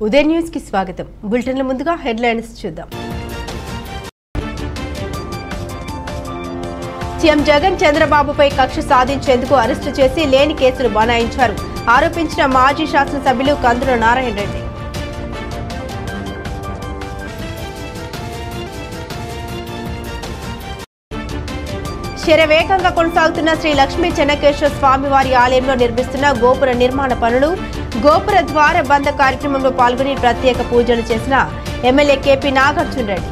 ఉదయ news కి స్వాగతం బులెటిన్ల ముందుగా హెడ్లైన్స్ చూద్దాం సీఎం జగన్ చంద్రబాబుపై కక్ష సాధించేందుకు అరెస్టు చేసి లేని కేసులు బనాయించారు ఆరోపించిన మాజీ శాసనసభ్యులు కందుల నారాయణ రెడ్డి శరవేగంగా కొనసాగుతున్న శ్రీ లక్ష్మీ చెన్నకేశ్వర స్వామివారి ఆలయంలో నిర్మిస్తున్న గోపుర నిర్మాణ పనులు గోపుర ద్వార బంధ కార్యక్రమంలో పాల్గొని ప్రత్యేక పూజలు చేసిన ఎమ్మెల్యే కేపీ నాగార్జున రెడ్డి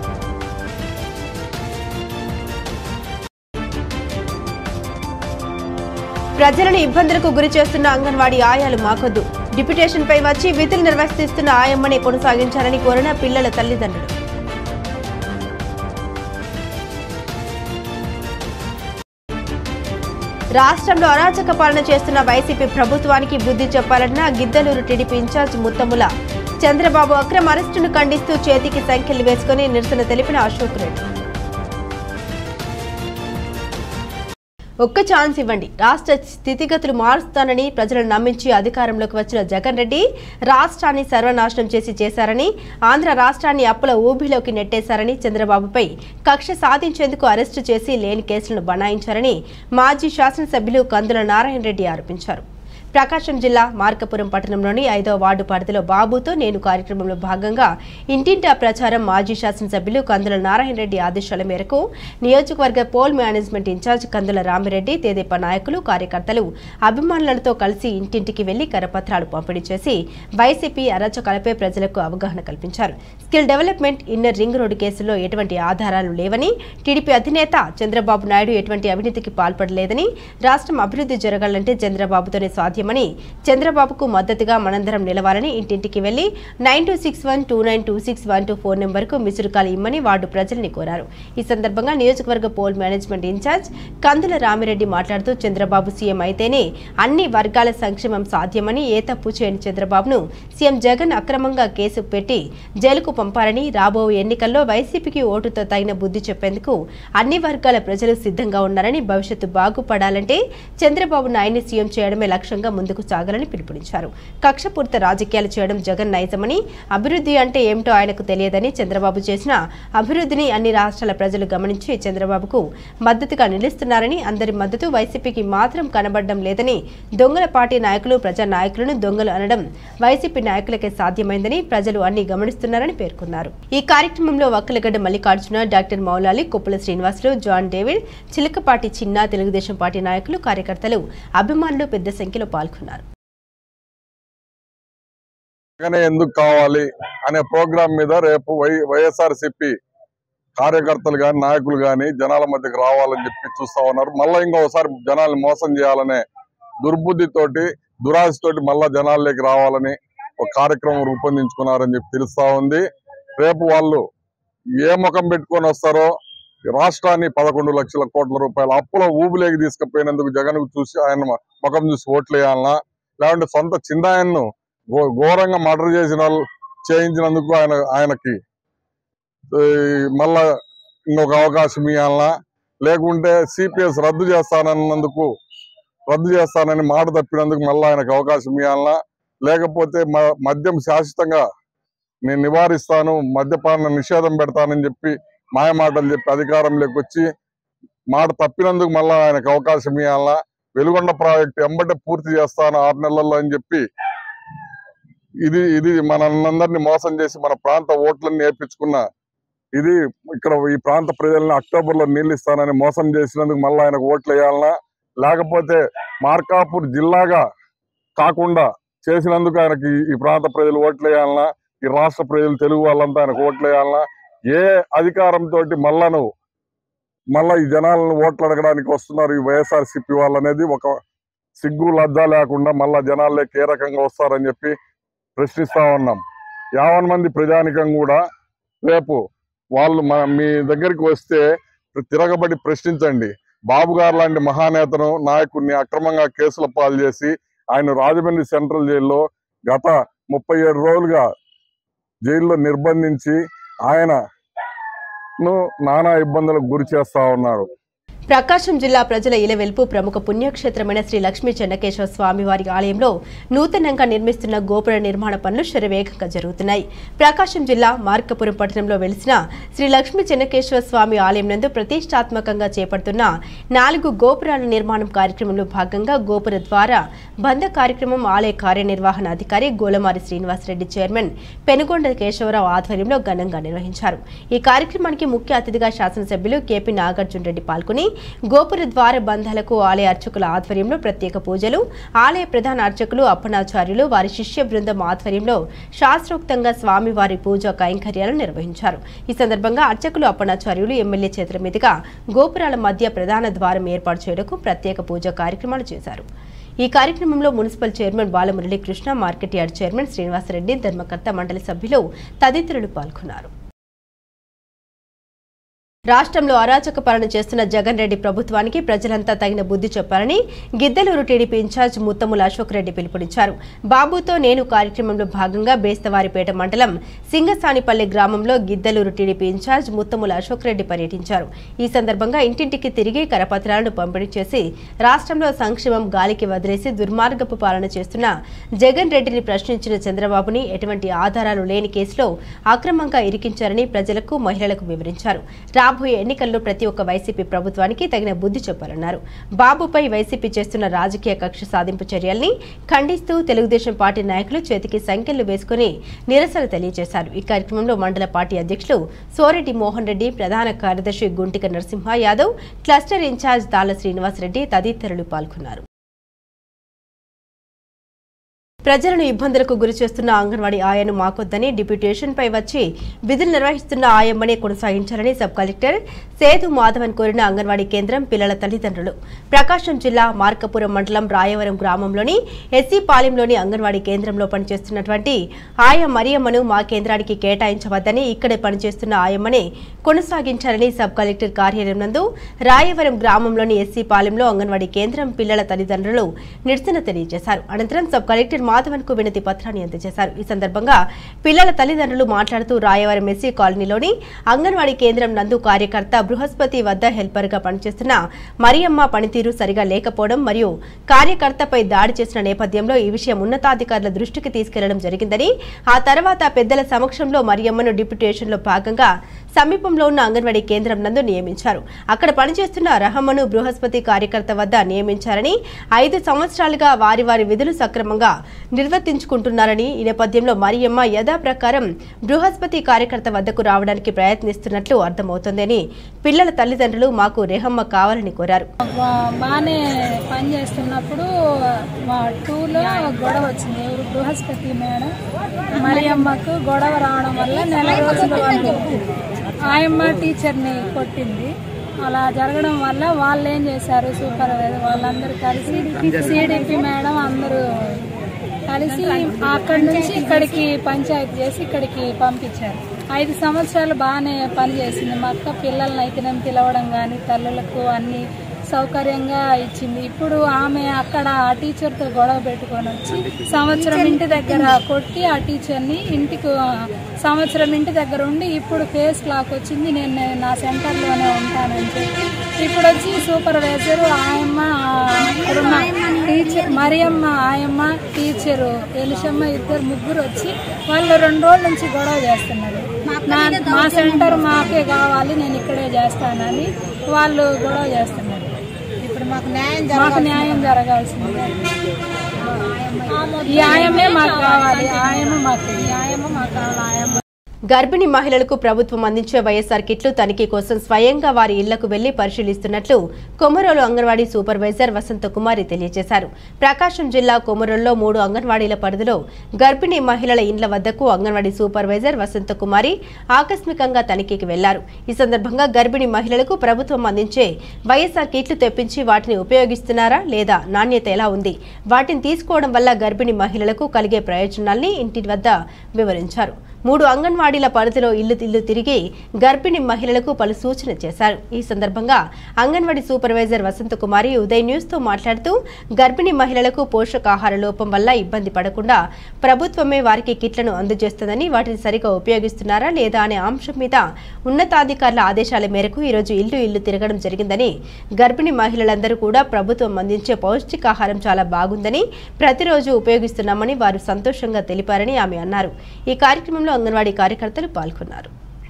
ప్రజలను ఇబ్బందులకు గురి చేస్తున్న అంగన్వాడీ ఆయాలు మాకొద్దు డిప్యుటేషన్ పై వచ్చి విధులు నిర్వర్తిస్తున్న ఆయమ్మని కొనసాగించాలని కోరిన పిల్లల తల్లిదండ్రులు రాష్ట్రంలో అరాచక పాలన చేస్తున్న వైసీపీ ప్రభుత్వానికి బుద్ధి చెప్పాలన్న గిద్దలూరు టీడీపీ ఇన్ఛార్జ్ ముత్తముల చంద్రబాబు అక్రమ అరెస్టును ఖండిస్తూ చేతికి సంఖ్యలు వేసుకుని నిరసన తెలిపిన అశోక్ రెడ్డి ఒక్క ఛాన్స్ ఇవ్వండి రాష్ట్ర స్థితిగతులు మారుస్తానని ప్రజలను నమ్మించి అధికారంలోకి వచ్చిన జగన్ రెడ్డి రాష్ట్రాన్ని సర్వనాశనం చేసి చేశారని ఆంధ్ర రాష్ట్రాన్ని అప్పుల ఊబిలోకి నెట్టేశారని చంద్రబాబుపై కక్ష సాధించేందుకు అరెస్టు చేసి లేని కేసులను బనాయించారని మాజీ శాసనసభ్యులు కందుల నారాయణ రెడ్డి ఆరోపించారు ప్రకాశం జిల్లా మార్కపురం పట్టణంలోని ఐదో వార్డు పరిధిలో బాబుతో నేను కార్యక్రమంలో భాగంగా ఇంటింటా ప్రచారం మాజీ శాసనసభ్యులు కందుల నారాయణ రెడ్డి ఆదేశాల మేరకు నియోజకవర్గ poll management incharge Kandula Ramireddy తెదేపా నాయకులు కార్యకర్తలు అభిమానులతో కలిసి ఇంటింటికి వెళ్లి కరపత్రాలు పంపిణీ చేసి వైసీపీ అరాచకాలపై ప్రజలకు అవగాహన కల్పించారు skill development inner ring road కేసులో ఎటువంటి ఆధారాలు లేవని టీడీపీ అధినేత చంద్రబాబు నాయుడు ఎటువంటి అవినీతికి పాల్పడలేదని రాష్ట్రం అభివృద్ధి జరగాలంటే చంద్రబాబుతోనే సాధ్యమని చంద్రబాబుకు మద్దతుగా మనందరం నిలవాలని ఇంటింటికి వెళ్లి nine two six one two nine two six one two phone నెంబర్కు మిసురు కాల్ ఇమ్మని వార్డు ప్రజల్ని కోరారు ఈ సందర్భంగా నియోజకవర్గ poll management incharge Kandula Ramireddy మాట్లాడుతూ చంద్రబాబు సీఎం అయితేనే అన్ని వర్గాల సంక్షేమం సాధ్యమని ఏ తప్పు చేయని చంద్రబాబును సీఎం జగన్ అక్రమంగా కేసు పెట్టి జైలుకు పంపారని రాబోయే ఎన్నికల్లో వైసీపీకి ఓటుతో తగిన బుద్ధి చెప్పేందుకు అన్ని వర్గాల ప్రజలు సిద్ధంగా ఉన్నారని భవిష్యత్తు బాగుపడాలంటే చంద్రబాబు నాయుడిని సీఎం చేయడమే లక్ష్యంగా ముందుకు సాగాలని పిలుపునిచ్చారు కక్షపూరిత రాజకీయాలు చేయడం జగన్ నైజమని అభివృద్ధి అంటే ఏమిటో ఆయనకు తెలియదని చంద్రబాబు చేసిన అభివృద్ధిని అన్ని రాష్ట్రాల ప్రజలు గమనించి చంద్రబాబుకు మద్దతుగా నిలుస్తున్నారని అందరి మద్దతు వైసీపీకి మాత్రం కనబడడం లేదని దొంగల పార్టీ నాయకులు ప్రజా నాయకులను దొంగలు అనడం వైసీపీ నాయకులకే సాధ్యమైందని ప్రజలు అన్ని గమనిస్తున్నారని పేర్కొన్నారు ఈ కార్యక్రమంలో Vakkalagadda Mallikarjuna doctor Moulali Koppula Srinivasulu John David Chilakapati చిన్న తెలుగుదేశం పార్టీ నాయకులు కార్యకర్తలు అభిమానులు పెద్ద సంఖ్యలో పాల్గొన్నారు జగనే ఎందుకు కావాలి అనే ప్రోగ్రాం మీద రేపు వై వైఎస్ఆర్ సిపి కార్యకర్తలు గాని నాయకులు గాని జనాల మధ్యకి రావాలని చెప్పి చూస్తా ఉన్నారు మళ్ళా ఇంకోసారి జనాల్ని మోసం చేయాలనే దుర్బుద్ధితోటి దురాశతోటి మళ్ళా జనాల్లోకి రావాలని ఒక కార్యక్రమం రూపొందించుకున్నారని చెప్పి తెలుస్తా ఉంది రేపు వాళ్ళు ఏ ముఖం పెట్టుకొని వస్తారో రాష్ట్రాన్ని పదకొండు లక్షల కోట్ల రూపాయల అప్పుల ఊబిలేకి తీసుకుపోయినందుకు జగన్ చూసి ఆయన ముఖం చూసి ఓట్లు వేయాలనా లేకుంటే సొంత చిందాయన్ను ఘో- ఘోరంగా మర్డర్ చేసిన వాళ్ళు చేయించినందుకు ఆయన ఆయనకి ఈ, మళ్ళా ఇంకొక అవకాశం ఇవ్వాలనా లేకుంటే సిపిఎస్ రద్దు చేస్తానన్నందుకు రద్దు చేస్తానని మాట తప్పినందుకు మళ్ళీ ఆయనకు అవకాశం ఇవ్వాలనా లేకపోతే మ- మద్యం శాశ్వతంగా నేను నివారిస్తాను మద్యపాన నిషేధం పెడతానని చెప్పి మాయ మాటలు చెప్పి అధికారంలోకి వచ్చి మాట తప్పినందుకు మళ్ళా ఆయనకు అవకాశం ఇవ్వాలనా వెలుగొండ ప్రాజెక్టు ఎంబటే పూర్తి చేస్తాను ఆరు నెలల్లో అని చెప్పి ఇది ఇది మనందరినీ మోసం చేసి మన ప్రాంత ఓట్లను నేర్పించుకున్న ఇది ఇక్కడ ఈ ప్రాంత ప్రజల్ని అక్టోబర్ లో నీళ్ళు ఇస్తానని మోసం చేసినందుకు మళ్ళీ ఆయనకు ఓట్లు వేయాలనా లేకపోతే మార్కాపూర్ జిల్లాగా కాకుండా చేసినందుకు ఆయనకి ఈ- ఈ ప్రాంత ప్రజలు ఓట్లు వేయాలనా ఈ రాష్ట్ర ప్రజలు తెలుగు వాళ్ళంతా ఆయనకు ఓట్లు వేయాలనా ఏ అధికారంతో మళ్ళా నువ్వు మళ్ళా ఈ జనాలను ఓట్లు అడగడానికి వస్తున్నారు ఈ వైఎస్ఆర్ సిపి వాళ్ళు అనేది ఒక సిగ్గు లజ్జ లేకుండా మళ్ళా జనాల్లోకి ఏ రకంగా వస్తారని చెప్పి ప్రశ్నిస్తా ఉన్నాం యావన్ మంది ప్రజానికం కూడా రేపు వాళ్ళు మన మీ దగ్గరికి వస్తే తిరగబడి ప్రశ్నించండి బాబు గారు లాంటి మహానేతను నాయకుడిని అక్రమంగా కేసుల పాలు చేసి ఆయన రాజమండ్రి సెంట్రల్ జైల్లో గత ముప్పై ఏడు రోజులుగా జైల్లో నిర్బంధించి ఆయనను నానా ఇబ్బందులకు గురి చేస్తా ఉన్నారు ప్రకాశం జిల్లా ప్రజల ఇలవెల్పు ప్రముఖ పుణ్యక్షేత్రమైన శ్రీ లక్ష్మీ చెన్నకేశ్వర స్వామివారి ఆలయంలో నూతనంగా నిర్మిస్తున్న గోపుర నిర్మాణ పనులు శరవేగంగా జరుగుతున్నాయి ప్రకాశం జిల్లా మార్కపురం పట్టణంలో వెలిసిన శ్రీ లక్ష్మీ చెన్నకేశ్వర స్వామి ఆలయం నందు ప్రతిష్టాత్మకంగా చేపడుతున్న నాలుగు గోపురాల నిర్మాణం కార్యక్రమంలో భాగంగా గోపుర ద్వారా బంద కార్యక్రమం ఆలయ కార్యనిర్వహణ అధికారి గోలమారి శ్రీనివాసరెడ్డి చైర్మన్ పెనుగొండ కేశవరావు ఆధ్వర్యంలో ఘనంగా నిర్వహించారు ఈ కార్యక్రమానికి ముఖ్య అతిథిగా శాసనసభ్యులు కేపీ నాగార్జున రెడ్డి పాల్గొని గోపుర ద్వార బంధాలకు ఆలయ అర్చకుల ఆధ్వర్యంలో ప్రత్యేక పూజలు ఆలయ ప్రధాన అర్చకులు అప్పనాచార్యులు వారి శిష్య బృందం ఆధ్వర్యంలో శాస్త్రోక్తంగా స్వామివారి పూజా కైంకర్యాలు నిర్వహించారు ఈ సందర్భంగా అర్చకులు అప్పనాచార్యులు ఎమ్మెల్యే చేతుల మీదుగా గోపురాల మధ్య ప్రధాన ద్వారం ఏర్పాటు చేయడానికి ప్రత్యేక పూజా కార్యక్రమాలు చేశారు ఈ కార్యక్రమంలో municipal chairman Balamuralikrishna market yard chairman Srinivasareddy ధర్మకర్త మండలి సభ్యులు తదితరులు పాల్గొన్నారు రాష్ట్రంలో అరాచక పాలన చేస్తున్న జగన్ రెడ్డి ప్రభుత్వానికి ప్రజలంతా తగిన బుద్ధి చెప్పాలని గిద్దలూరు టీడీపీ ఇన్ఛార్జ్ ముత్తముల అశోక్ రెడ్డి పిలుపునిచ్చారు బాబుతో నేను కార్యక్రమంలో భాగంగా బేస్తవారిపేట మండలం సింగసానిపల్లి గ్రామంలో గిద్దలూరు టీడీపీ ఇన్ఛార్జ్ ముత్తముల అశోక్ రెడ్డి పర్యటించారు ఈ సందర్భంగా ఇంటింటికి తిరిగి కరపత్రాలను పంపిణీ చేసి రాష్ట్రంలో సంక్షేమం గాలికి వదిలేసి దుర్మార్గపు పాలన చేస్తున్న జగన్ రెడ్డిని ప్రశ్నించిన చంద్రబాబుని ఎటువంటి ఆధారాలు లేని కేసులో అక్రమంగా ఇరికించారని ప్రజలకు మహిళలకు వివరించారు రాబోయే ఎన్నికల్లో ప్రతి ఒక్క వైసీపీ ప్రభుత్వానికి తగిన బుద్ధి చెప్పాలన్నారు బాబుపై వైసీపీ చేస్తున్న రాజకీయ కక్ష సాధింపు చర్యల్ని ఖండిస్తూ తెలుగుదేశం పార్టీ నాయకులు చేతికి సంఖ్యలు వేసుకుని నిరసన తెలియజేశారు ఈ కార్యక్రమంలో మండల పార్టీ అధ్యక్షులు సోరెడ్డి మోహన్ రెడ్డి ప్రధాన కార్యదర్శి గుంటిక నరసింహ యాదవ్ క్లస్టర్ ఇన్ఛార్జ్ తాళ్ల శ్రీనివాసరెడ్డి తదితరులు పాల్గొన్నారు ప్రజలను ఇబ్బందులకు గురి చేస్తున్న అంగన్వాడీ ఆయను మాకొద్దని డిప్యూటేషన్ పై వచ్చి విధులు నిర్వహిస్తున్న ఆయమ్మనే కొనసాగించాలని సబ్ కలెక్టర్ సేతు మాధవన్ కోరిన అంగన్వాడీ కేంద్రం పిల్లల తల్లిదండ్రులు ప్రకాశం జిల్లా మార్కపురం మండలం రాయవరం గ్రామంలోని ఎస్సీ పాలెంలోని అంగన్వాడీ కేంద్రంలో పనిచేస్తున్నటువంటి ఆయ మరియమ్మను మా కేంద్రానికి కేటాయించవద్దని ఇక్కడే పనిచేస్తున్న ఆయమ్మనే కొనసాగించాలని సబ్ కలెక్టర్ కార్యాలయం నందు రాయవరం గ్రామంలోని ఎస్సీ పాలెంలో అంగన్వాడీ కేంద్రం పిల్లల తల్లిదండ్రులు నిరసన తెలియజేశారు అనంతరం సబ్ కలెక్టర్ మాధవన్ కు వినతి పత్రాన్ని అందజేశారు ఈ సందర్భంగా పిల్లల తల్లిదండ్రులు మాట్లాడుతూ రాయవరం ఎస్సీ కాలనీలోని అంగన్వాడీ కేంద్రం నందు కార్యకర్త బృహస్పతి వద్ద హెల్పర్ గా పనిచేస్తున్న మరియమ్మ పనితీరు సరిగా లేకపోవడం మరియు కార్యకర్తపై దాడి చేసిన నేపథ్యంలో ఈ విషయం ఉన్నతాధికారుల దృష్టికి తీసుకెళ్లడం జరిగిందని ఆ తర్వాత పెద్దల సమక్షంలో మరియమ్మను డిప్యూటేషన్ లో భాగంగా సమీపంలో ఉన్న అంగన్వాడీ కేంద్రం నందు నియమించారు అక్కడ పనిచేస్తున్న రహమ్మను బృహస్పతి కార్యకర్త వద్ద నియమించారని ఐదు సంవత్సరాలుగా వారి వారి విధులు సక్రమంగా నిర్వర్తించుకుంటున్నారని ఈ నేపథ్యంలో మరియమ్మ యథాప్రకారం బృహస్పతి కార్యకర్త వద్దకు రావడానికి ప్రయత్నిస్తున్నట్లు అర్థమవుతోందని పిల్లల తల్లిదండ్రులు మాకు రెహమ్మ కావాలని కోరారు బా- బాగానే పని చేస్తున్నప్పుడు మా టూలో గొడవ వచ్చింది ఎవరు బృహస్పతి మేడం మరియమ్మకు గొడవ రావడం వల్ల నెల రోజులు వాళ్ళు ఆయమ్మ టీచర్ని కొట్టింది అలా జరగడం వల్ల వాళ్ళు ఏం చేశారు సూపర్వైజర్ వాళ్ళందరూ కలిసి సిడిపి మేడం అందరూ కలిసి అక్కడి నుంచి ఇక్కడికి పంచాయతీ చేసి ఇక్కడికి పంపించారు ఐదు సంవత్సరాలు బాగానే పనిచేసింది మా అక్క పిల్లల్ని అయితేనేం పిలవడం కానీ తల్లులకు అన్ని సౌకర్యంగా ఇచ్చింది ఇప్పుడు ఆమె అక్కడ ఆ టీచర్తో గొడవ పెట్టుకొని వచ్చి సంవత్సరం ఇంటి దగ్గర కొట్టి ఆ టీచర్ని ఇంటికి సంవత్సరం ఇంటి దగ్గర ఉండి ఇప్పుడు ఫేస్ లాక్ వచ్చింది నేను నా సెంటర్లోనే ఉంటానని చెప్పి ఇప్పుడు వచ్చి సూపర్వైజర్ ఆయమ్మ ఇప్పుడున్న టీచర్ మరియమ్మ ఆయమ్మ టీచరు ఎలిషమ్మ ఇద్దరు ముగ్గురు వచ్చి వాళ్ళు రెండు రోజుల నుంచి గొడవ చేస్తున్నారు నా- మా సెంటర్ మాకే కావాలి నేను ఇక్కడే చేస్తానని వాళ్ళు గొడవ చేస్తున్నారు ఇప్పుడు మాకు న్యాయం మాకు న్యాయం జరగాల్సిందే ఈ ఆయమే మాకు కావాలి ఆయమ్మ మాకు ఈ ఆయమ్మ మాకు కావాలి ఆయమ్మ గర్భిణీ మహిళలకు ప్రభుత్వం అందించే వైఎస్ఆర్ కిట్లు తనిఖీ కోసం స్వయంగా వారి ఇళ్లకు వెళ్లి పరిశీలిస్తున్నట్లు కొమరోలు అంగన్వాడీ సూపర్వైజర్ వసంత కుమారి తెలియజేశారు ప్రకాశం జిల్లా కొమరోల్లో మూడు అంగన్వాడీల పరిధిలో గర్భిణీ మహిళల ఇండ్ల వద్దకు అంగన్వాడీ సూపర్వైజర్ వసంత కుమారి ఆకస్మికంగా తనిఖీకి వెళ్లారు ఈ సందర్భంగా గర్భిణీ మహిళలకు ప్రభుత్వం అందించే వైఎస్ఆర్ కిట్లు తెప్పించి వాటిని ఉపయోగిస్తున్నారా లేదా నాణ్యత ఎలా ఉంది వాటిని తీసుకోవడం వల్ల గర్భిణీ మహిళలకు కలిగే ప్రయోజనాల్ని ఇంటి వద్ద వివరించారు మూడు అంగన్వాడీల పరిధిలో ఇల్లు ఇల్లు తిరిగి గర్భిణీ మహిళలకు పలు సూచన చేశారు ఈ సందర్భంగా అంగన్వాడీ సూపర్వైజర్ వసంతకుమారి ఉదయ్ న్యూస్ తో మాట్లాడుతూ గర్భిణీ మహిళలకు పోషకాహార లోపం వల్ల ఇబ్బంది పడకుండా ప్రభుత్వమే వారికి కిట్లను అందజేస్తుందని వాటిని సరిగా ఉపయోగిస్తున్నారా లేదా అనే అంశం మీద ఉన్నతాధికారుల ఆదేశాల మేరకు ఈరోజు ఇల్లు ఇల్లు తిరగడం జరిగిందని గర్భిణీ మహిళలందరూ కూడా ప్రభుత్వం అందించే పౌష్టికాహారం చాలా బాగుందని ప్రతిరోజు ఉపయోగిస్తున్నామని వారు సంతోషంగా తెలిపారని ఆమె అన్నారు ఈ కార్యక్రమంలో అంగన్వాడీ కార్యకర్తలు పాల్గొన్నారు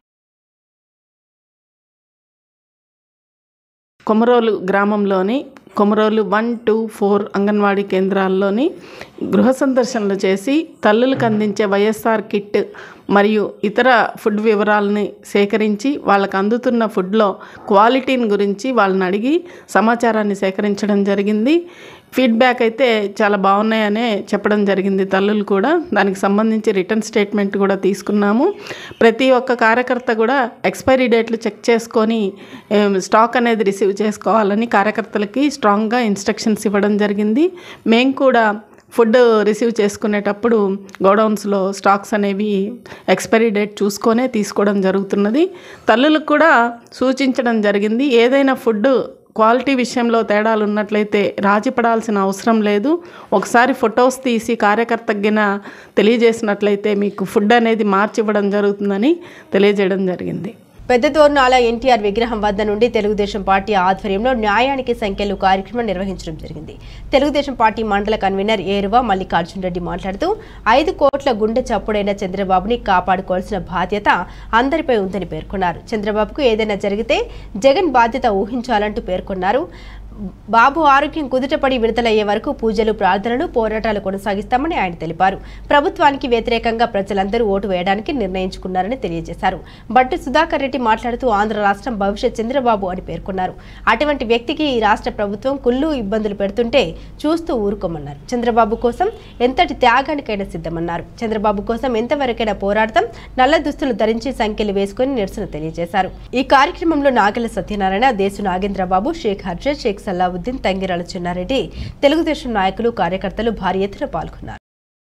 కొమరోలు గ్రామంలోని Komarolu one two four anganwadi కేంద్రాల్లోని గృహ సందర్శనలు చేసి తల్లులకు అందించే వైఎస్ఆర్ కిట్ మరియు ఇతర ఫుడ్ వివరాలని సేకరించి వాళ్ళకు అందుతున్న ఫుడ్లో క్వాలిటీని గురించి వాళ్ళని అడిగి సమాచారాన్ని సేకరించడం జరిగింది ఫీడ్బ్యాక్ అయితే చాలా బాగున్నాయనే చెప్పడం జరిగింది తల్లులు కూడా దానికి సంబంధించి రిటర్న్ స్టేట్మెంట్ కూడా తీసుకున్నాము ప్రతి ఒక్క కార్యకర్త కూడా ఎక్స్పైరీ డేట్లు చెక్ చేసుకొని ఏం, స్టాక్ అనేది రిసీవ్ చేసుకోవాలని కార్యకర్తలకి స్ట్రాంగ్గా ఇన్స్ట్రక్షన్స్ ఇవ్వడం జరిగింది మేము కూడా ఫుడ్ రిసీవ్ చేసుకునేటప్పుడు గోడౌన్స్లో స్టాక్స్ అనేవి ఎక్స్పైరీ డేట్ చూసుకొనే తీసుకోవడం జరుగుతున్నది తల్లులకు కూడా సూచించడం జరిగింది ఏదైనా ఫుడ్ క్వాలిటీ విషయంలో తేడాలు ఉన్నట్లయితే రాజీ పడాల్సిన అవసరం లేదు ఒకసారి ఫొటోస్ తీసి కార్యకర్తగిన తెలియజేసినట్లయితే మీకు ఫుడ్ అనేది మార్చి ఇవ్వడం జరుగుతుందని తెలియజేయడం జరిగింది పెద్ద దోర్నాల ఎన్టీఆర్ విగ్రహం వద్ద నుండి తెలుగుదేశం పార్టీ ఆధ్వర్యంలో న్యాయానికి సంఖ్యలు కార్యక్రమం నిర్వహించడం జరిగింది తెలుగుదేశం పార్టీ మండల కన్వీనర్ ఏరువ మల్లికార్జున్ రెడ్డి మాట్లాడుతూ ఐదు కోట్ల గుండె చప్పుడైన చంద్రబాబుని కాపాడుకోవాల్సిన బాధ్యత అందరిపై ఉందని పేర్కొన్నారు చంద్రబాబుకు ఏదైనా జరిగితే జగన్ బాధ్యత ఊహించాలంటూ పేర్కొన్నారు బాబు ఆరోగ్యం కుదుటపడి విడుదలయ్యే వరకు పూజలు ప్రార్థనలు పోరాటాలు కొనసాగిస్తామని ఆయన తెలిపారు ప్రభుత్వానికి వ్యతిరేకంగా ప్రజలందరూ ఓటు వేయడానికి నిర్ణయించుకున్నారని తెలియజేశారు బట్టి సుధాకర్ రెడ్డి మాట్లాడుతూ ఆంధ్ర రాష్ట్రం భవిష్యత్ చంద్రబాబు అని పేర్కొన్నారు అటువంటి వ్యక్తికి ఈ రాష్ట్ర ప్రభుత్వం కుళ్ళు ఇబ్బందులు పెడుతుంటే చూస్తూ ఊరుకోమన్నారు చంద్రబాబు కోసం ఎంతటి త్యాగానికైనా సిద్ధమన్నారు చంద్రబాబు కోసం ఎంతవరకైనా పోరాడతాం నల్ల దుస్తులు ధరించి సంఖ్యలు వేసుకుని నిరసన తెలియజేశారు ఈ కార్యక్రమంలో నాగెల సత్యనారాయణ దేశు నాగేంద్రబాబు షేక్ హర్షద్ షేక్ సల్లావుద్దీన్ తంగిరాల చిన్నారెడ్డి తెలుగుదేశం నాయకులు కార్యకర్తలు భారీ ఎత్తున పాల్గొన్నారు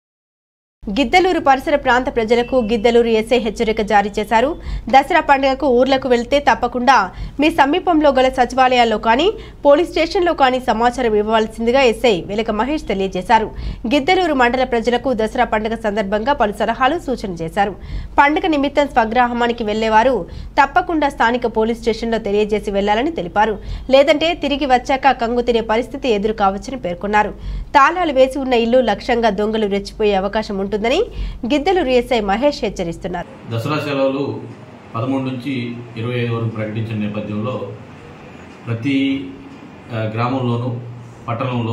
గిద్దలూరు పరిసర ప్రాంత ప్రజలకు గిద్దలూరు ఎస్ఐ హెచ్చరిక జారీ చేశారు దసరా పండుగకు ఊర్లకు వెళ్తే తప్పకుండా మీ సమీపంలో గల సచివాలయాల్లో కానీ పోలీస్ స్టేషన్లో కానీ సమాచారం ఇవ్వవలసిందిగా ఎస్ఐ వెలక మహేష్ తెలియజేశారు గిద్దలూరు మండల ప్రజలకు దసరా పండుగ సందర్భంగా పలు సలహాలు సూచన చేశారు పండుగ నిమిత్తం స్వగ్రామానికి వెళ్లేవారు తప్పకుండా స్థానిక పోలీస్ స్టేషన్లో తెలియజేసి వెళ్లాలని తెలిపారు లేదంటే తిరిగి వచ్చాక కంగు తినే పరిస్థితి ఎదురు కావచ్చని పేర్కొన్నారు తాళాలు వేసి ఉన్న ఇల్లు లక్ష్యంగా దొంగలు రెచ్చిపోయే అవకాశం ఉంటుందని గిద్దలూరు ఎస్ఐ మహేష్ హెచ్చరిస్తున్నారు దసరా సెలవులు పదమూడు నుంచి ఇరవై ఐదు వరకు ప్రకటించిన నేపథ్యంలో ప్రతి ఆ, గ్రామంలోనూ పట్టణంలో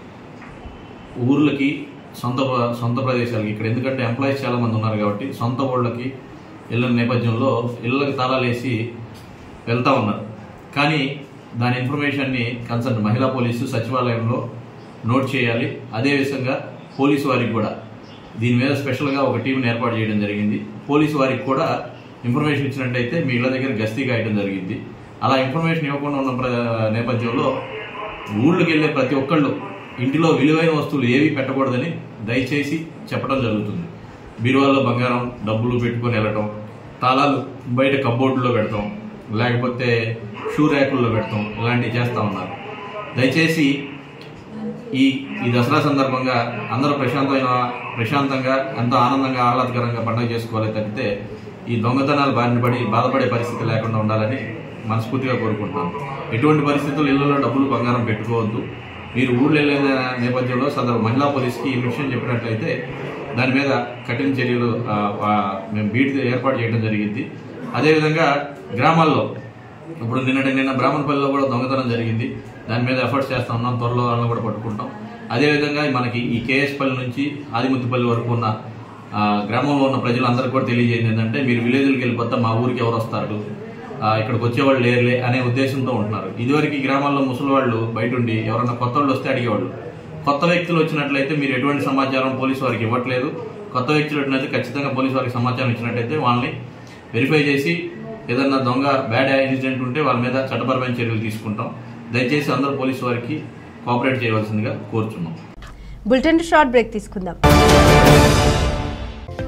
ఊర్లకి సొంత ప్ర- సొంత ప్రదేశాలకి ఇక్కడ ఎందుకంటే ఎంప్లాయీస్ చాలా మంది ఉన్నారు కాబట్టి సొంత ఊళ్ళకి వెళ్ళిన నేపథ్యంలో ఇళ్ళకి తాళాలు వేసి వెళ్తా ఉన్నారు కానీ దాని ఇన్ఫర్మేషన్ని కన్సర్న్ మహిళా పోలీసు సచివాలయంలో నోట్ చేయాలి అదే విధంగా పోలీసు వారికి కూడా దీని మీద స్పెషల్గా ఒక టీంని ఏర్పాటు చేయడం జరిగింది పోలీసు వారికి కూడా ఇన్ఫర్మేషన్ ఇచ్చినట్టయితే మీ ఇళ్ళ దగ్గర గస్తీ కాయటం జరిగింది అలా ఇన్ఫర్మేషన్ ఇవ్వకుండా ఉన్న ప్ర- నేపథ్యంలో ఊళ్ళకి వెళ్ళే ప్రతి ఒక్కళ్ళు ఇంటిలో విలువైన వస్తువులు ఏవి పెట్టకూడదని దయచేసి చెప్పడం జరుగుతుంది బీరువాల్లో బంగారం డబ్బులు పెట్టుకొని వెళ్ళటం తాళాలు బయట కబ్బోర్డులో పెడతాం లేకపోతే షూ ర్యాకుల్లో పెడతాం ఇలాంటివి చేస్తూ ఉన్నారు దయచేసి ఈ ఈ దసరా సందర్భంగా అందరూ ప్రశాంతమైన ప్రశాంతంగా ఎంతో ఆనందంగా ఆహ్లాదకరంగా పండుగ చేసుకోవాలి తప్పితే ఈ దొంగతనాలు బారిన పడి బాధపడే పరిస్థితి లేకుండా ఉండాలని మనస్ఫూర్తిగా కోరుకుంటున్నాను ఎటువంటి పరిస్థితుల్లో ఇళ్లలో డబ్బులు బంగారం పెట్టుకోవద్దు మీరు ఊళ్ళో వెళ్ళిన నేపథ్యంలో సదరు మహిళా పోలీస్కి ఈ విషయం చెప్పినట్లయితే దాని మీద కఠిన చర్యలు ఆ, ఆ, మేము బీట్ ఏర్పాటు చేయడం జరిగింది అదేవిధంగా గ్రామాల్లో ఇప్పుడు నిన్నటి నిన్న బ్రాహ్మణపల్లిలో కూడా దొంగతనం జరిగింది దాని మీద ఎఫర్ట్స్ చేస్తా ఉన్నాం త్వరలో వాళ్ళని కూడా పట్టుకుంటాం అదేవిధంగా మనకి ఈ కేఎస్ పల్లి నుంచి ఆదిముత్తిపల్లి వరకు ఉన్న ఆ, గ్రామంలో ఉన్న ప్రజలందరికీ కూడా తెలియజేయండి ఏంటంటే మీరు విలేజ్కి వెళ్ళిపోతే మా ఊరికి ఎవరు వస్తారు ఆ, ఇక్కడికి వచ్చేవాళ్ళు లేరులే అనే ఉద్దేశంతో ఉంటున్నారు ఇదివరకు ఈ గ్రామాల్లో ముసలి వాళ్ళు బయట ఉండి ఎవరన్నా కొత్త వాళ్ళు వస్తే అడిగేవాళ్ళు కొత్త వ్యక్తులు వచ్చినట్లయితే మీరు ఎటువంటి సమాచారం పోలీసు వారికి ఇవ్వట్లేదు కొత్త వ్యక్తులు వచ్చినట్లయితే ఖచ్చితంగా పోలీసు వారికి సమాచారం ఇచ్చినట్టయితే వాళ్ళని వెరిఫై చేసి ఏదన్నా దొంగ బ్యాడ్ ఇన్సిడెంట్ ఉంటే వాళ్ళ మీద చట్టపరమైన చర్యలు తీసుకుంటాం దయచేసి అందరూ పోలీసు వారికి కోఆపరేట్ చేయవలసిందిగా కోరుచున్నాం బులెటిన్ షార్ట్ బ్రేక్ తీసుకుందాం సిటీ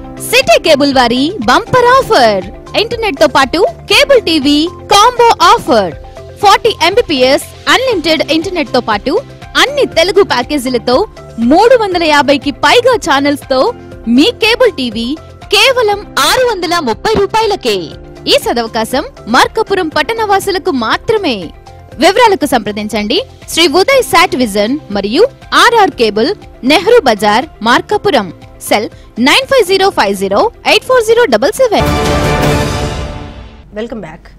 ఇంటే కేబుల్ వారి బంపర్ ఆఫర్ ఇంటర్నెట్ తో పాటు cable TV combo offer forty MBPS unlimited internet తో పాటు అన్ని తెలుగు ప్యాకేజీలతో మూడు వందల యాభైకి పైగా ఛానల్స్ తో మీ కేబుల్ టీవీ కేవలం ఆరు వందల ముప్పై రూపాయలకే ఈ సదవకాశం మార్కపురం పట్టణవాసులకు మాత్రమే వివరాలకు సంప్రదించండి శ్రీ ఉదయ్ శాట్ విజన్ మరియు RR cable Nehru Bazar Markapuram cell nine five zero five zero eight four zero double seven welcome back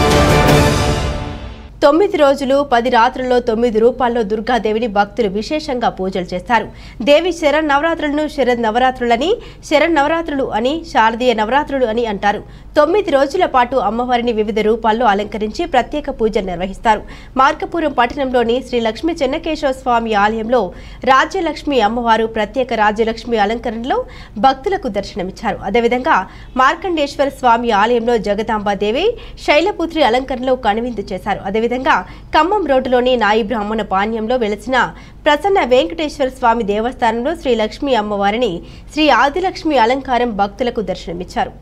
తొమ్మిది రోజులు పది రాత్రుల్లో తొమ్మిది రూపాల్లో దుర్గాదేవిని భక్తులు విశేషంగా పూజలు చేస్తారు దేవి శరణ్ నవరాత్రులను శరద్ నవరాత్రులని శరణ్ నవరాత్రులు అని శారదీయ నవరాత్రులు అని అంటారు తొమ్మిది రోజుల పాటు అమ్మవారిని వివిధ రూపాల్లో అలంకరించి ప్రత్యేక పూజలు నిర్వహిస్తారు మార్కపురం పట్టణంలోని శ్రీ లక్ష్మీ చెన్నకేశవ స్వామి ఆలయంలో రాజ్యలక్ష్మి అమ్మవారు ప్రత్యేక రాజ్యలక్ష్మి అలంకరణలో భక్తులకు దర్శనమిచ్చారు అదేవిధంగా మార్కండేశ్వర స్వామి ఆలయంలో జగదాంబాదేవి శైలపుత్రి అలంకరణలో కనువిందు చేశారు అదేవిధంగా ఖమ్మం రోడ్డులోని నాయి బ్రాహ్మణ పాణ్యంలో వెలిసిన ప్రసన్న వెంకటేశ్వర స్వామి దేవస్థానంలో శ్రీ లక్ష్మీ అమ్మవారిని శ్రీ ఆదిలక్ష్మి అలంకారం భక్తులకు దర్శనమిచ్చారు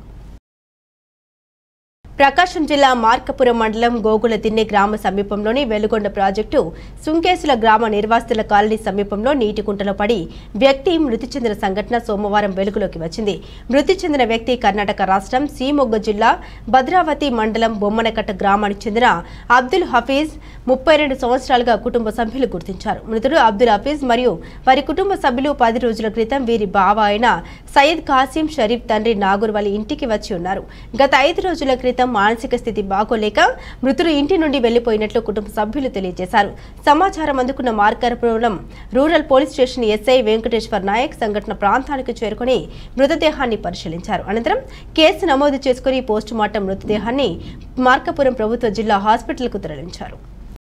ప్రకాశం జిల్లా మార్కపురం మండలం గోగుల దిన్నె గ్రామ సమీపంలోని వెలుగొండ ప్రాజెక్టు సుంకేసుల గ్రామ నిర్వాసితుల కాలనీ సమీపంలో నీటి కుంటలో పడి వ్యక్తి మృతి చెందిన సంఘటన సోమవారం వెలుగులోకి వచ్చింది మృతి చెందిన వ్యక్తి కర్ణాటక రాష్ట్రం సీమొగ్గ జిల్లా భద్రావతి మండలం బొమ్మనకట్ట గ్రామానికి చెందిన అబ్దుల్ హఫీజ్ ముప్పై రెండు సంవత్సరాలుగా కుటుంబ సభ్యులు గుర్తించారు మృతుడు అబ్దుల్ హఫీజ్ మరియు వారి కుటుంబ సభ్యులు పది రోజుల క్రితం వీరి బావ అయిన సయ్యద్ కాసిం షరీఫ్ తండ్రి నాగూర్ వాళ్ళ ఇంటికి వచ్చి ఉన్నారు గత ఐదు రోజుల క్రితం మానసిక స్థితి బాగోలేక మృతుడు ఇంటి నుండి వెళ్లిపోయినట్లు కుటుంబ సభ్యులు తెలియజేశారు సమాచారం అందుకున్న Markapuram rural police station SI Venkateshwar Naik సంఘటన ప్రాంతానికి చేరుకుని మృతదేహాన్ని పరిశీలించారు అనంతరం కేసు నమోదు చేసుకుని పోస్టుమార్టం మృతదేహాన్ని మార్కపురం ప్రభుత్వ జిల్లా హాస్పిటల్కు తరలించారు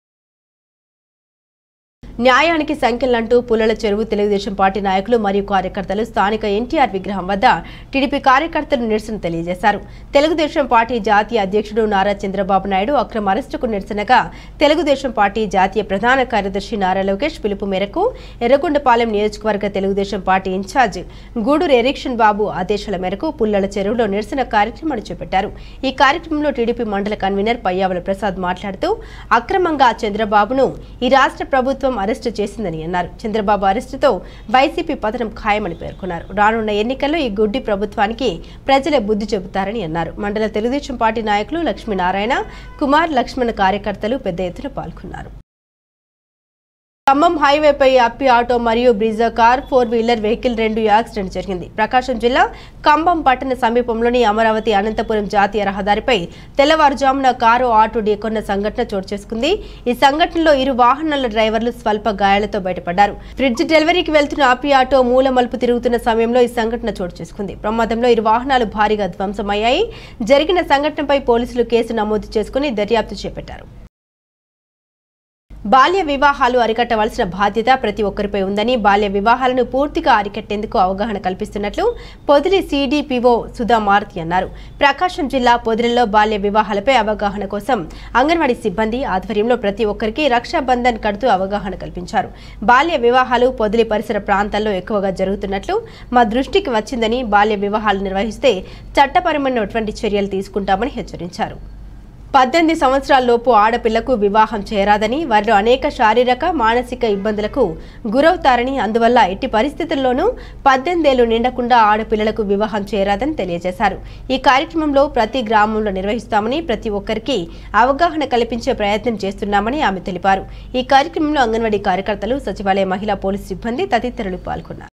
న్యాయానికి సంఖ్యలంటూ పుల్లల చెరువు తెలుగుదేశం పార్టీ నాయకులు మరియు కార్యకర్తలు స్థానిక ఎన్టీఆర్ విగ్రహం వద్ద టీడీపీ కార్యకర్తలు నిరసన తెలియజేశారు తెలుగుదేశం పార్టీ జాతీయ అధ్యక్షుడు నారా చంద్రబాబు నాయుడు అక్రమ అరెస్టుకు నిరసనగా తెలుగుదేశం పార్టీ జాతీయ ప్రధాన కార్యదర్శి నారా లోకేష్ పిలుపు మేరకు ఎర్రగొండపాలెం నియోజకవర్గ తెలుగుదేశం పార్టీ ఇన్ఛార్జ్ గూడూరు ఎరిక్షన్ బాబు ఆదేశాల మేరకు పుల్లల చెరువులో నిరసన కార్యక్రమాన్ని చేపట్టారు ఈ కార్యక్రమంలో టీడీపీ మండల కన్వీనర్ పయ్యావుల ప్రసాద్ మాట్లాడుతూ అక్రమంగా చంద్రబాబును ఈ రాష్ట్ర ప్రభుత్వం అరెస్టు చేసిందని అన్నారు చంద్రబాబు అరెస్టుతో వైసీపీ పతనం ఖాయమని పేర్కొన్నారు రానున్న ఎన్నికల్లో ఈ గుడ్డి ప్రభుత్వానికి ప్రజలే బుద్ధి చెబుతారని అన్నారు మండల తెలుగుదేశం పార్టీ నాయకులు లక్ష్మీనారాయణ కుమార్ లక్ష్మణ్ కార్యకర్తలు పెద్ద ఎత్తున పాల్గొన్నారు ఖమ్మం హైవేపై అప్పి ఆటో మరియు Brezza car four wheeler vehicle రెండు యాక్సిడెంట్ జరిగింది ప్రకాశం జిల్లా ఖమ్మం పట్టణ సమీపంలోని అమరావతి అనంతపురం జాతీయ రహదారిపై తెల్లవారుజామున కారు ఆటో ఢీకొన్న సంఘటన చోటు చేసుకుంది ఈ సంఘటనలో ఇరు వాహనాల డ్రైవర్లు స్వల్ప గాయాలతో బయటపడ్డారు ఫ్రిడ్జ్ డెలివరీకి వెళ్తున్న అప్పి ఆటో మూల మలుపు తిరుగుతున్న సమయంలో ఈ సంఘటన చోటు చేసుకుంది ప్రమాదంలో ఇరు వాహనాలు భారీగా ధ్వంసమయ్యాయి జరిగిన సంఘటనపై పోలీసులు కేసు నమోదు చేసుకుని దర్యాప్తు చేపట్టారు బాల్య వివాహాలు అరికట్టవలసిన బాధ్యత ప్రతి ఒక్కరిపై ఉందని బాల్య వివాహాలను పూర్తిగా అరికట్టేందుకు అవగాహన కల్పిస్తున్నట్లు పొదిలి సిడిపిఓ సుధా మారుతి అన్నారు ప్రకాశం జిల్లా పొదిలిలో బాల్య వివాహాలపై అవగాహన కోసం అంగన్వాడీ సిబ్బంది ఆధ్వర్యంలో ప్రతి ఒక్కరికి రక్షాబంధన్ కడుతూ అవగాహన కల్పించారు బాల్య వివాహాలు పొదిలి పరిసర ప్రాంతాల్లో ఎక్కువగా జరుగుతున్నట్లు మా దృష్టికి వచ్చిందని బాల్య వివాహాలు నిర్వహిస్తే చట్టపరమైనటువంటి చర్యలు తీసుకుంటామని హెచ్చరించారు పద్దెనిమిది సంవత్సరాల లోపు ఆడపిల్లకు వివాహం చేరాదని వారిలో అనేక శారీరక మానసిక ఇబ్బందులకు గురవుతారని అందువల్ల ఎట్టి పరిస్థితుల్లోనూ పద్దెనిమిదేళ్లు నిండకుండా ఆడపిల్లలకు వివాహం చేరాదని తెలియజేశారు ఈ కార్యక్రమంలో ప్రతి గ్రామంలో నిర్వహిస్తామని ప్రతి ఒక్కరికి అవగాహన కల్పించే ప్రయత్నం చేస్తున్నామని ఆమె తెలిపారు ఈ కార్యక్రమంలో అంగన్వాడీ కార్యకర్తలు సచివాలయ మహిళా పోలీసు సిబ్బంది తదితరులు పాల్గొన్నారు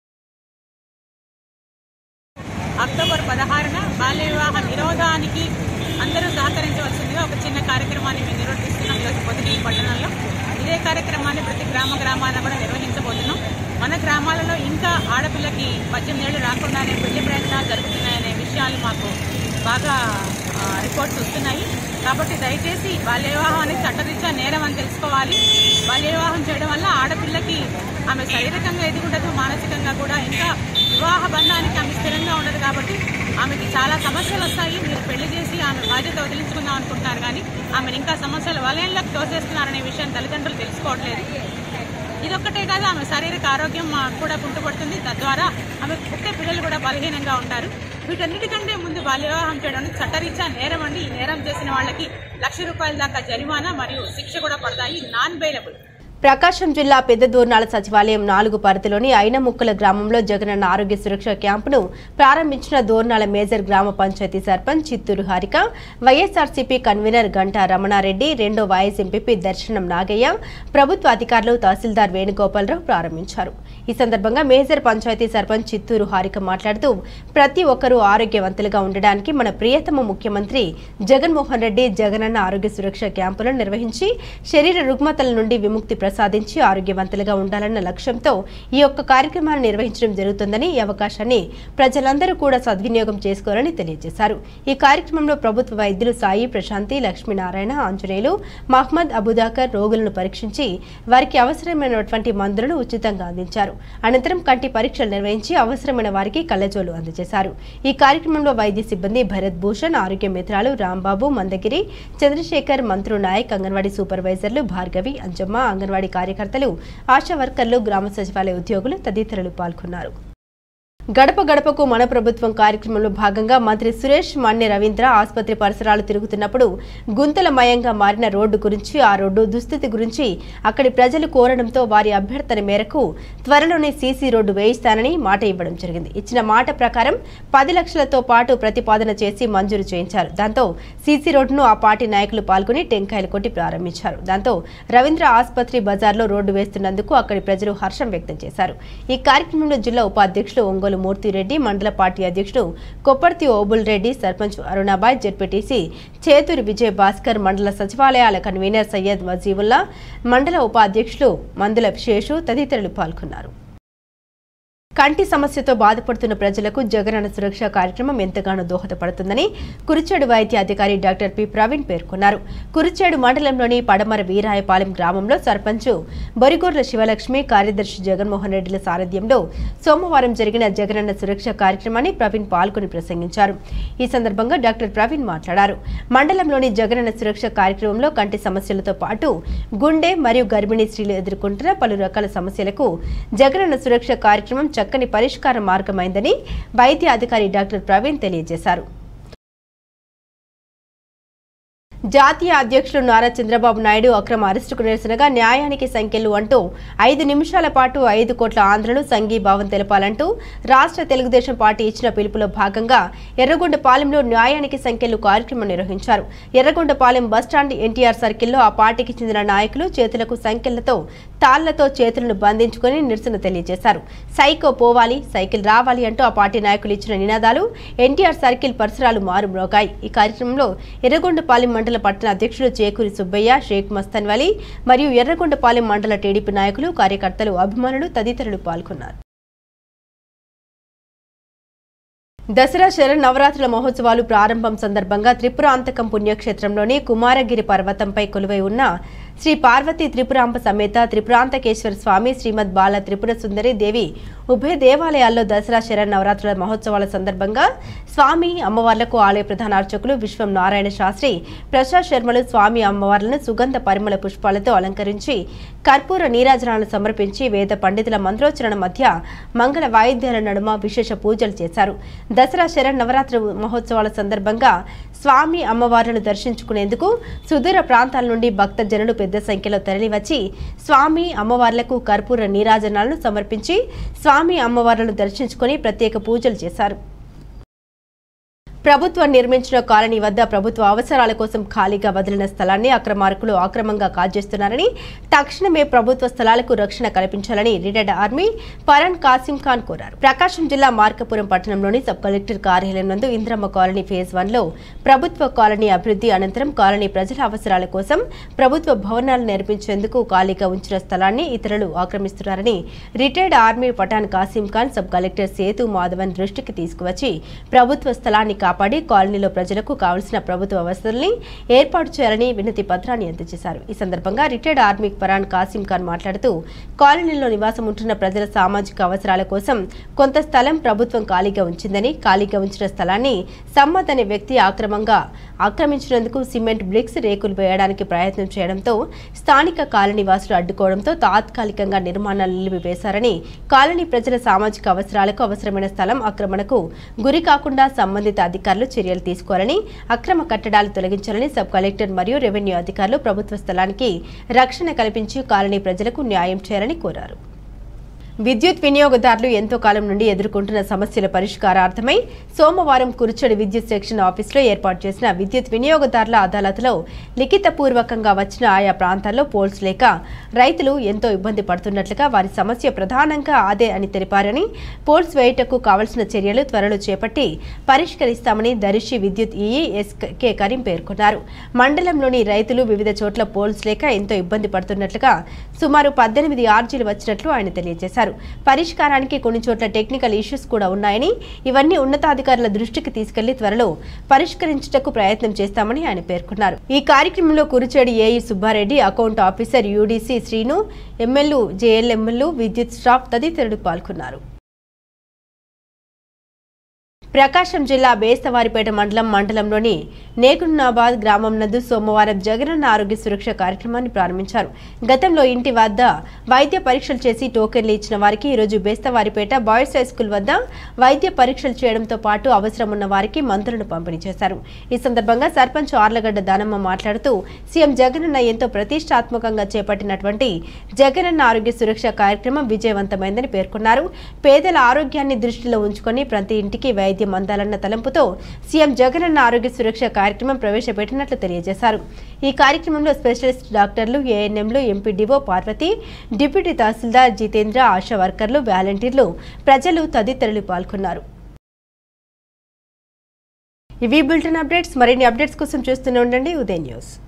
అక్టోబర్ పదహారున బాల్య వివాహ నిరోధానికి అందరూ సహకరించవలసిందిగా ఒక చిన్న కార్యక్రమాన్ని మేము నిర్వర్తిస్తున్నాం ఈరోజు పొదిలి పట్టణంలో ఇదే కార్యక్రమాన్ని ప్రతి గ్రామ గ్రామాన కూడా నిర్వహించబోతున్నాం మన గ్రామాలలో ఇంకా ఆడపిల్లకి పద్దెనిమిది ఏళ్ళు రాకుండానే పెళ్లి ప్రయత్నాలు జరుగుతున్నాయనే విషయాలు మాకు బాగా ఆ, రిపోర్ట్స్ వస్తున్నాయి కాబట్టి దయచేసి బాల్య వివాహం అనేది చట్టరీత్యా నేరం అని తెలుసుకోవాలి బాల్య వివాహం చేయడం వల్ల ఆడపిల్లకి ఆమె శారీరకంగా ఎదుగుండదు మానసికంగా కూడా ఇంకా వివాహ బంధానికి ఆమె స్థిరంగా ఉండదు కాబట్టి ఆమెకి చాలా సమస్యలు వస్తాయి మీరు పెళ్లి చేసి ఆమె బాధ్యత వదిలించుకుందాం అనుకుంటున్నారు కానీ ఆమెను ఇంకా సమస్యల వలయంలోకి తోసేస్తున్నారనే విషయం తల్లిదండ్రులు తెలుసుకోవట్లేదు ఇదొక్కటే కాదు ఆమె శారీరక ఆరోగ్యం ఆ, కూడా కుంటుపడుతుంది తద్వారా ఆమె పుట్టే పిల్లలు కూడా బలహీనంగా ఉంటారు వీటన్నిటికంటే ముందు బాల్య వివాహం చేయడం అనేది చట్టరీత్యా నేరం అండి ఈ నేరం చేసిన వాళ్ళకి లక్ష రూపాయల దాకా జరిమానా మరియు శిక్ష కూడా పడతాయి నాన్ బెయిలబుల్ ప్రకాశం జిల్లా పెద్దదూర్నాల సచివాలయం నాలుగు పరిధిలోని అయినముక్కల గ్రామంలో జగనన్న ఆరోగ్య సురక్ష క్యాంపును ప్రారంభించిన దూర్నాల మేజర్ గ్రామ పంచాయతీ సర్పంచ్ చిత్తూరు హారిక వైఎస్ఆర్సీపీ కన్వీనర్ గంటా రమణారెడ్డి రెండో వైఎస్ ఎంపీపీ దర్శనం నాగయ్య ప్రభుత్వ అధికారులు తహసీల్దార్ వేణుగోపాలరావు ప్రారంభించారు ఈ సందర్భంగా మేజర్ పంచాయతీ సర్పంచ్ చిత్తూరు హారిక మాట్లాడుతూ ప్రతి ఒక్కరూ ఆరోగ్యవంతులుగా ఉండడానికి మన ప్రియతమ ముఖ్యమంత్రి జగన్మోహన్ రెడ్డి జగనన్న ఆరోగ్య సురక్ష క్యాంపులను నిర్వహించి శరీర రుగ్మతల నుండి విముక్తి ప్రసాదించి ఆరోగ్యవంతులుగా ఉండాలన్న లక్ష్యంతో ఈ యొక్క కార్యక్రమాన్ని నిర్వహించడం జరుగుతుందని ఈ అవకాశాన్ని ప్రజలందరూ కూడా సద్వినియోగం చేసుకోవాలని తెలియజేశారు ఈ కార్యక్రమంలో ప్రభుత్వ వైద్యులు సాయి ప్రశాంతి లక్ష్మీనారాయణ ఆంజనేయులు మహ్మద్ అబుదాకర్ రోగులను పరీక్షించి వారికి అవసరమైనటువంటి మందులను ఉచితంగా అందించారు అనంతరం కంటి పరీక్షలు నిర్వహించి అవసరమైన వారికి కళ్ళజోలు అందజేశారు ఈ కార్యక్రమంలో వైద్య సిబ్బంది భరత్ భూషణ్ ఆరోగ్య మిత్రాలు రాంబాబు మందగిరి చంద్రశేఖర్ మంత్రు నాయక్ అంగన్వాడీ సూపర్వైజర్లు భార్గవి అంజమ్మ అంగన్వాడీ కార్యకర్తలు ఆశా వర్కర్లు గ్రామ సచివాలయ ఉద్యోగులు తదితరులు పాల్గొన్నారు గడప గడపకు మన ప్రభుత్వం కార్యక్రమంలో భాగంగా మంత్రి సురేష్ మన్నె రవీంద్ర ఆసుపత్రి పరిసరాలు తిరుగుతున్నప్పుడు గుంతలమయంగా మారిన రోడ్డు గురించి ఆ రోడ్డు దుస్థితి గురించి అక్కడి ప్రజలు కోరడంతో వారి అభ్యర్థన మేరకు త్వరలోనే సీసీ రోడ్డు వేయిస్తానని మాట ఇవ్వడం జరిగింది ఇచ్చిన మాట ప్రకారం పది లక్షలతో పాటు ప్రతిపాదన చేసి మంజూరు చేయించారు దాంతో సీసీ రోడ్డును ఆ పార్టీ నాయకులు పాల్గొని టెంకాయలు కొట్టి ప్రారంభించారు దాంతో రవీంద్ర ఆసుపత్రి బజార్లో రోడ్డు వేస్తున్నందుకు అక్కడి ప్రజలు హర్షం వ్యక్తం చేశారు ఈ కార్యక్రమంలో జిల్లా ఉపాధ్యక్షులు ఒంగోలు మూర్తిరెడ్డి మండల పార్టీ అధ్యక్షుడు కొప్పర్తి ఓబుల్ రెడ్డి సర్పంచ్ అరుణాబాయ్ జెడ్పీటీసీ చేతూరి విజయ్ భాస్కర్ మండల సచివాలయాల కన్వీనర్ సయ్యద్ వజీవుల్లా మండల ఉపాధ్యక్షులు మందుల శేషు తదితరులు పాల్గొన్నారు కంటి సమస్యతో బాధపడుతున్న ప్రజలకు జగనన్న సురక్ష కార్యక్రమం ఎంతగానో దోహదపడుతుందని కురిచేడు వైద్య అధికారి డాక్టర్ పి ప్రవీణ్ పేర్కొన్నారు కురిచేడు మండలంలోని పడమర వీరాయపాలెం గ్రామంలో సర్పంచ్ బొరిగోర్ల శివలక్ష్మి కార్యదర్శి జగన్మోహన్ రెడ్డిల సారథ్యంలో సోమవారం జరిగిన జగనన్న సురక్ష కార్యక్రమాన్ని ప్రవీణ్ పాల్గొని ప్రసంగించారు ఈ సందర్భంగా డాక్టర్ ప్రవీణ్ మాట్లాడారు మండలంలోని జగనన్న సురక్ష కార్యక్రమంలో కంటి సమస్యలతో పాటు గుండె మరియు గర్భిణీ స్త్రీలు ఎదుర్కొంటున్న పలు రకాల సమస్యలకు జగనన్న సురక్ష కార్యక్రమం చక్కని పరిష్కార మార్గమైందని వైద్య అధికారి డాక్టర్ ప్రవీణ్ తెలియజేశారు జాతీయ అధ్యక్షులు నారా చంద్రబాబు నాయుడు అక్రమ అరెస్టుకు నిరసనగా న్యాయానికి సంఖ్యలు అంటూ ఐదు నిమిషాల పాటు ఐదు కోట్ల ఆంధ్రలు సంఘీభావం తెలపాలంటూ రాష్ట్ర తెలుగుదేశం పార్టీ ఇచ్చిన పిలుపులో భాగంగా ఎర్రగొండపాలెంలో న్యాయానికి సంఖ్యలు కార్యక్రమం నిర్వహించారు ఎర్రగొండపాలెం బస్టాండ్ ఎన్టీఆర్ సర్కిల్లో ఆ పార్టీకి చెందిన నాయకులు చేతులకు సంఖ్యలతో తాళ్లతో చేతులను బంధించుకొని నిరసన తెలియజేశారు సైకో పోవాలి సైకిల్ రావాలి అంటూ ఆ పార్టీ నాయకులు ఇచ్చిన నినాదాలు ఎన్టీఆర్ సర్కిల్ పరిసరాలు మారుమ్రోగాయి ఈ కార్యక్రమంలో ఎర్రగొండపాలెం మండల పట్టణ అధ్యక్షులు చేకూరి సుబ్బయ్య షేక్ మస్తన్ వలి మరియు ఎర్రగొండపాలెం మండల టీడీపీ నాయకులు కార్యకర్తలు అభిమానులు తదితరులు పాల్గొన్నారు దసరా శరణ్ నవరాత్రుల మహోత్సవాలు ప్రారంభం సందర్భంగా త్రిపురాంతకం పుణ్యక్షేత్రంలోని కుమారగిరి పర్వతంపై కొలువై ఉన్న శ్రీ పార్వతీ త్రిపురాంబ సమేత త్రిపురాంతకేశ్వర స్వామి శ్రీమద్ బాల త్రిపుర సుందరి దేవి ఉభయ దేవాలయాల్లో దసరా శరణ్ నవరాత్రుల మహోత్సవాల సందర్భంగా స్వామి అమ్మవార్లకు ఆలయ ప్రధాన అర్చకులు విశ్వం నారాయణ శాస్త్రి ప్రసాద్ శర్మలు స్వామి అమ్మవార్లను సుగంధ పరిమళ పుష్పాలతో అలంకరించి కర్పూర నీరాజనాలను సమర్పించి వేద పండితుల మంత్రోచ్చరణ మధ్య మంగళ వాయిద్యాల నడుమ విశేష పూజలు చేశారు దసరా శరణ్ నవరాత్రి మహోత్సవాల సందర్భంగా స్వామి అమ్మవార్లను దర్శించుకునేందుకు సుదూర ప్రాంతాల నుండి భక్త జనులు పెద్ద సంఖ్యలో తరలివచ్చి స్వామి అమ్మవార్లకు కర్పూర నీరాజనాలను సమర్పించి స్వామి అమ్మవార్లను దర్శించుకొని ప్రత్యేక పూజలు చేశారు ప్రభుత్వం నిర్మించిన కాలనీ వద్ద ప్రభుత్వ అవసరాల కోసం ఖాళీగా వదిలిన స్థలాన్ని అక్రమార్కులు ఆక్రమంగా కాజేస్తున్నారని తక్షణమే ప్రభుత్వ స్థలాలకు రక్షణ కల్పించాలని రిటైర్డ్ ఆర్మీ పరన్ కాసిం ఖాన్ కోరారు ప్రకాశం జిల్లా మార్కపురం పట్టణంలోని సబ్ కలెక్టర్ కార్యాలయం నందు ఇంద్రమ్మ కాలనీ ఫేజ్ వన్ లో ప్రభుత్వ కాలనీ అభివృద్ధి అనంతరం కాలనీ ప్రజల అవసరాల కోసం ప్రభుత్వ భవనాలు నిర్మించేందుకు ఖాళీగా ఉంచిన స్థలాన్ని ఇతరులు ఆక్రమిస్తున్నారని retired army Pathan Kasim Khan sub collector Sethu Madhavan దృష్టికి తీసుకువచ్చి ప్రభుత్వ స్థలాన్ని కాపాడు కాపాడి కాలనీలో ప్రజలకు కావలసిన ప్రభుత్వ వసతుల్ని ఏర్పాటు చేయాలని వినతి పత్రాన్ని అందజేశారు ఈ సందర్భంగా రిటైర్డ్ ఆర్మీ పరాన్ కాసిం ఖాన్ మాట్లాడుతూ కాలనీలో నివాసం ఉంటున్న ప్రజల సామాజిక అవసరాల కోసం కొంత స్థలం ప్రభుత్వం ఖాళీగా ఉంచిందని ఖాళీగా ఉంచిన స్థలాన్ని సమ్మత్ అనే వ్యక్తి ఆక్రమంగా ఆక్రమించినందుకు సిమెంట్ బ్రిక్స్ రేకులు వేయడానికి ప్రయత్నం చేయడంతో స్థానిక కాలనీ వాసులు అడ్డుకోవడంతో తాత్కాలికంగా నిర్మాణాలు నిలిపివేశారని కాలనీ ప్రజల సామాజిక అవసరాలకు అవసరమైన స్థలం ఆక్రమణకు గురి కాకుండా సంబంధిత అధికారులు చర్యలు తీసుకోవాలని అక్రమ కట్టడాలు తొలగించాలని సబ్ కలెక్టర్ మరియు రెవెన్యూ అధికారులు ప్రభుత్వ స్థలానికి రక్షణ కల్పించి కాలనీ ప్రజలకు న్యాయం చేయాలని కోరారు విద్యుత్ వినియోగదారులు ఎంతో కాలం నుండి ఎదుర్కొంటున్న సమస్యల పరిష్కారార్థమై సోమవారం కురుచడి విద్యుత్ సెక్షన్ ఆఫీసులో ఏర్పాటు చేసిన విద్యుత్ వినియోగదారుల అదాలత్లో లిఖితపూర్వకంగా వచ్చిన ఆయా ప్రాంతాల్లో పోల్స్ లేక రైతులు ఎంతో ఇబ్బంది పడుతున్నట్లుగా వారి సమస్య ప్రధానంగా అదే అని తెలిపారని పోల్స్ వేయుటకు కావలసిన చర్యలు త్వరలో చేపట్టి పరిష్కరిస్తామని దరిషి విద్యుత్ ఈఈ ఎస్ కె కరీం పేర్కొన్నారు మండలంలోని రైతులు వివిధ చోట్ల పోల్స్ లేక ఎంతో ఇబ్బంది పడుతున్నట్లుగా సుమారు పద్దెనిమిది ఆర్జీలు వచ్చినట్లు ఆయన తెలియజేశారు పరిష్కారానికి కొన్ని చోట్ల టెక్నికల్ ఇష్యూస్ కూడా ఉన్నాయని ఇవన్నీ ఉన్నతాధికారుల దృష్టికి తీసుకెళ్లి త్వరలో పరిష్కరించుటకు ప్రయత్నం చేస్తామని ఆయన పేర్కొన్నారు ఈ కార్యక్రమంలో Kurichedu AE Subbareddy account officer UDC Srinu MLA జేఎల్ఎంఎల్లు విద్యుత్ స్టాఫ్ తదితరులు పాల్గొన్నారు ప్రకాశం జిల్లా బేస్తవారిపేట మండలం మండలంలోని నేకున్నాబాద్ గ్రామం నందు సోమవారం జగనన్న ఆరోగ్య సురక్ష కార్యక్రమాన్ని ప్రారంభించారు గతంలో ఇంటి వద్ద వైద్య పరీక్షలు చేసి టోకెన్లు ఇచ్చిన వారికి ఈరోజు బేస్తవారిపేట బాయ్స్ హై స్కూల్ వద్ద వైద్య పరీక్షలు చేయడంతో పాటు అవసరం ఉన్న వారికి మందులను పంపిణీ చేశారు ఈ సందర్భంగా సర్పంచ్ ఆర్లగడ్డ దానమ్మ మాట్లాడుతూ సీఎం జగనన్న ఎంతో ప్రతిష్టాత్మకంగా చేపట్టినటువంటి జగనన్న ఆరోగ్య సురక్ష కార్యక్రమం విజయవంతమైందని పేర్కొన్నారు పేదల ఆరోగ్యాన్ని దృష్టిలో ఉంచుకొని ప్రతి ఇంటికి వైద్యం అందాలన్న తలంపుతో సీఎం జగనన్న ఆరోగ్య సురక్ష కార్యక్రమం ప్రవేశపెట్టినట్లు తెలియజేశారు ఈ కార్యక్రమంలో స్పెషలిస్ట్ డాక్టర్లు ఏఎన్ఎంలు ఎంపీడీఓ పార్వతి డిప్యూటీ తహసీల్దార్ జితేంద్ర ఆశా వర్కర్లు వాలంటీర్లు ప్రజలు తదితరులు పాల్గొన్నారు ఇవి బులెటిన్ అప్డేట్స్ మరిన్ని అప్డేట్స్ కోసం చూస్తూనే ఉండండి ఉదయ్ న్యూస్